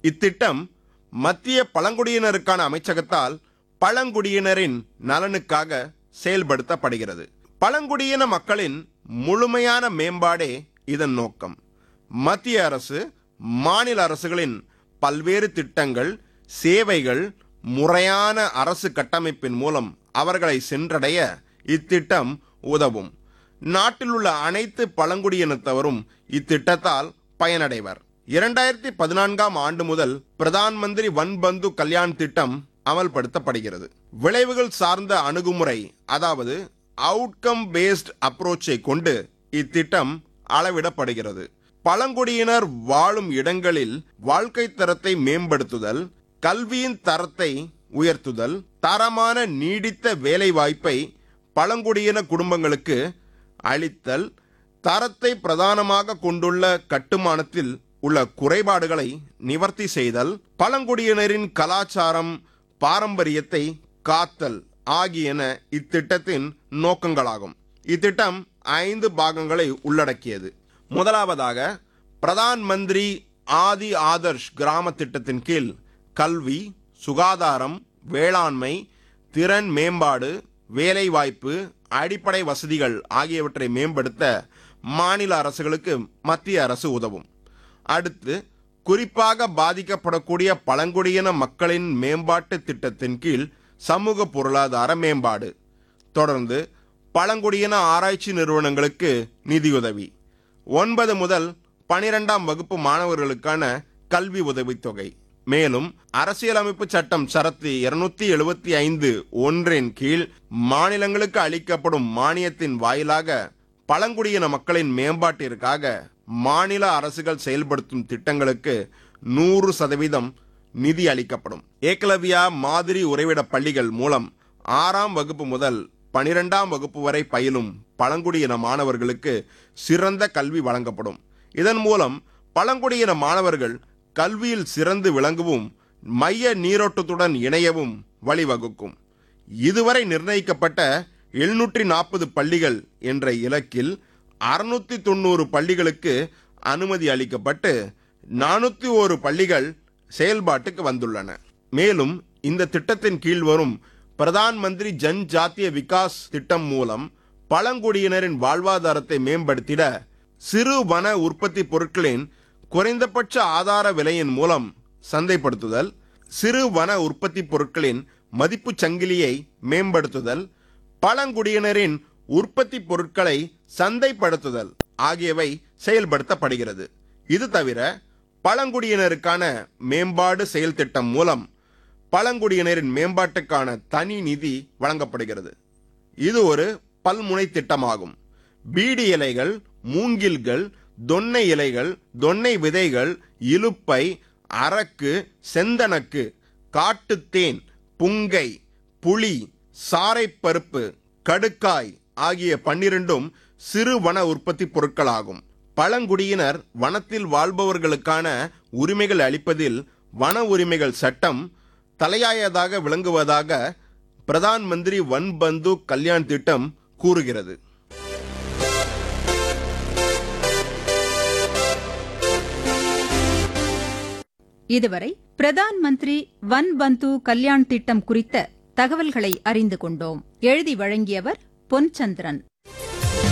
இத்திட்டம் மத்திய பழங்குடியினருக்கான அமைச்சகத்தால் பழங்குடியினரின் நலனுக்காக செயல்படுத்தப்படுகிறது பழங்குடியின மக்களின் முழுமையான மேம்பாடே இதன் நோக்கம் மத்திய அரசு மாநில அரசுகளின் பல்வேறு திட்டங்கள் சேவைகள் முறையான அரசு கட்டமைப்பின் மூலம் அவர்களை சென்றடைய இத்திட்டம் உதவும் நாட்டில் உள்ள அனைத்து பழங்குடியினத்தவரும் இத்திட்டத்தால் பயனடைவர் இரண்டாயிரத்தி பதினான்காம் ஆண்டு முதல் பிரதான் மந்திரி வன் பந்து கல்யாண் திட்டம் அமல்படுத்தப்படுகிறது விளைவுகள் சார்ந்த அணுகுமுறை அதாவது அவுட்கம் பேஸ்ட் அப்ரோச்சை கொண்டு இத்திட்டம் அளவிடப்படுகிறது பழங்குடியினர் வாழும் இடங்களில் வாழ்க்கை தரத்தை மேம்படுத்துதல் கல்வியின் தரத்தை உயர்த்துதல் தரமான நீடித்த வேலை வாய்ப்பை பழங்குடியின குடும்பங்களுக்கு அளித்தல் தரத்தை பிரதானமாக கொண்டுள்ள கட்டுமானத்தில் உள்ள குறைபாடுகளை நிவர்த்தி செய்தல் பழங்குடியினரின் கலாச்சாரம் பாரம்பரியத்தை காத்தல் ஆகியன இத்திட்டத்தின் நோக்கங்களாகும் இத்திட்டம் ஐந்து பாகங்களை உள்ளடக்கியது முதலாவதாக பிரதான் மந்திரி ஆதி ஆதர்ஷ் கிராம திட்டத்தின் கீழ் கல்வி சுகாதாரம் வேளாண்மை திறன் மேம்பாடு வேலைவாய்ப்பு அடிப்படை வசதிகள் ஆகியவற்றை மேம்படுத்த மாநில அரசுகளுக்கு மத்திய அரசு உதவும் அடுத்து குறிப்பாக பாதிக்கப்படக்கூடிய பழங்குடியின மக்களின் மேம்பாட்டு திட்டத்தின் கீழ் சமூக பொருளாதார மேம்பாடு தொடர்ந்து பழங்குடியின ஆராய்ச்சி நிறுவனங்களுக்கு நிதியுதவி ஒன்பது முதல் பனிரெண்டாம் வகுப்பு மாணவர்களுக்கான கல்வி உதவித்தொகை மேலும் அரசியலமைப்பு சட்டம் சரத்து இருநூத்தி எழுபத்தி ஐந்து ஒன்றின் கீழ் மாநிலங்களுக்கு அளிக்கப்படும் மானியத்தின் வாயிலாக பழங்குடியின மக்களின் மேம்பாட்டிற்காக மாநில அரசுகள் செயல்படுத்தும் திட்டங்களுக்கு நூறு சதவீதம் நிதி அளிக்கப்படும் ஏகலவ்யா மாதிரி உறைவிட பள்ளிகள் மூலம் ஆறாம் வகுப்பு முதல் பனிரெண்டாம் வகுப்பு வரை பயிலும் பழங்குடியின மாணவர்களுக்கு சிறந்த கல்வி வழங்கப்படும் இதன் மூலம் பழங்குடியின மாணவர்கள் கல்வியில் சிறந்து விளங்கவும் மைய நீரோட்டத்துடன் இணையவும் வழிவகுக்கும் இதுவரை நிர்ணயிக்கப்பட்ட எழுநூற்றி நாற்பது பள்ளிகள் என்ற இலக்கில் அறுநூத்தி தொண்ணூறு பள்ளிகளுக்கு அனுமதி அளிக்கப்பட்டு நானூத்தி ஒரு பள்ளிகள் செயல்பாட்டுக்கு வந்துள்ளன மேலும் இந்த திட்டத்தின் கீழ் வரும் பிரதான் மந்திரி ஜன் ஜாத்திய விகாஸ் திட்டம் மூலம் பழங்குடியினரின் வாழ்வாதாரத்தை மேம்படுத்திட சிறு வன உற்பத்தி பொருட்களின் குறைந்தபட்ச ஆதார விலையின் மூலம் சந்தைப்படுத்துதல் சிறு வன உற்பத்தி பொருட்களின் மதிப்புச் சங்கிலியை மேம்படுத்துதல் பழங்குடியினரின் உற்பத்தி பொருட்களை சந்தைப்படுத்துதல் ஆகியவை செயல்படுத்தப்படுகிறது இது தவிர பழங்குடியினருக்கான மேம்பாடு செயல் திட்டம் மூலம் பழங்குடியினரின் மேம்பாட்டுக்கான தனி நிதி வழங்கப்படுகிறது இது ஒரு பல்முனை திட்டமாகும் பீடி இலைகள் மூங்கில்கள் தொன்னை இலைகள் தொன்னை விதைகள் இலுப்பை அரக்கு செந்தனக்கு காட்டுத்தேன் புங்கை புளி சாரைப்பருப்பு கடுக்காய் ஆகிய பன்னிரண்டும் சிறு வன உற்பத்தி பொருட்களாகும் பழங்குடியினர் வனத்தில் வாழ்பவர்களுக்கான உரிமைகள் அளிப்பதில் வன உரிமைகள் சட்டம் தலையாயதாக விளங்குவதாக பிரதான் மந்திரி வன் பந்து கல்யாண் திட்டம் கூறுகிறது இதுவரை பிரதான் மந்திரி வன் பந்து கல்யாண் திட்டம் குறித்த தகவல்களை அறிந்து கொண்டோம் எழுதி வழங்கியவர் பொன்சந்திரன்